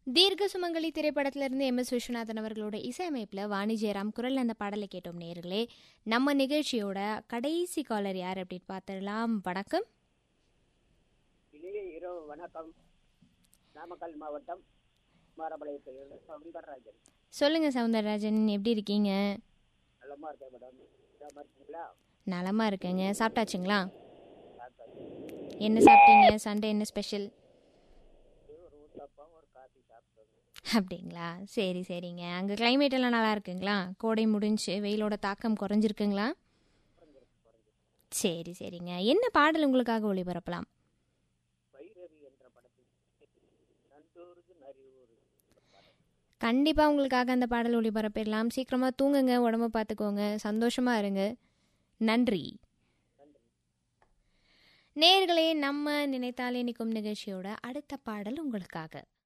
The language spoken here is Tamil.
தீர்க்க சுமங்கலி திரைப்படத்திலிருந்து எம் எஸ் விஸ்வநாதன் அவர்களோட இசையமைப்பில் வாணி ஜெயராம் குரல் அந்த பாடலை கேட்டோம் நேர்களே நம்ம நிகழ்ச்சியோட கடைசி காலர் யார் அப்படின்னு பார்த்துடலாம் வணக்கம் இனிய இரவு வணக்கம் நாமக்கல் மாவட்டம் மாரபாளையத்தில் சவுந்தரராஜன் சொல்லுங்க சவுந்தரராஜன் எப்படி இருக்கீங்க நல்லமா இருக்கேன் மேடம் நலமா இருக்கீங்களா நலமா இருக்கேங்க சாப்பிட்டாச்சுங்களா சாப்பிட்டாச்சு. என்ன சாப்பிட்டீங்க சண்டே என்ன ஸ்பெஷல் ஒரு ஊத்தப்பம் ஒரு காஃபி சாப்பிட்டோம் அப்படிங்களா சரி சரிங்க அங்கே climate எல்லாம் நல்லா இருக்குங்களா கோடை முடிஞ்சு வெயிலோட தாக்கம் குறைஞ்சிருக்குங்களா சரி சரிங்க என்ன பாடல் உங்களுக்காக ஒளிபரப்பலாம் வைரவி என்ற படத்தில் நந்தூருக்கு நரியூர் கண்டிப்பாக உங்களுக்காக அந்த பாடல் ஒளிபரப்பிடலாம் சீக்கிரமாக தூங்குங்க உடம்ப பார்த்துக்கோங்க சந்தோஷமாக இருங்க நன்றி நேர்களே நம்ம நினைத்தாலே நிற்கும் நிகழ்ச்சியோட அடுத்த பாடல் உங்களுக்காக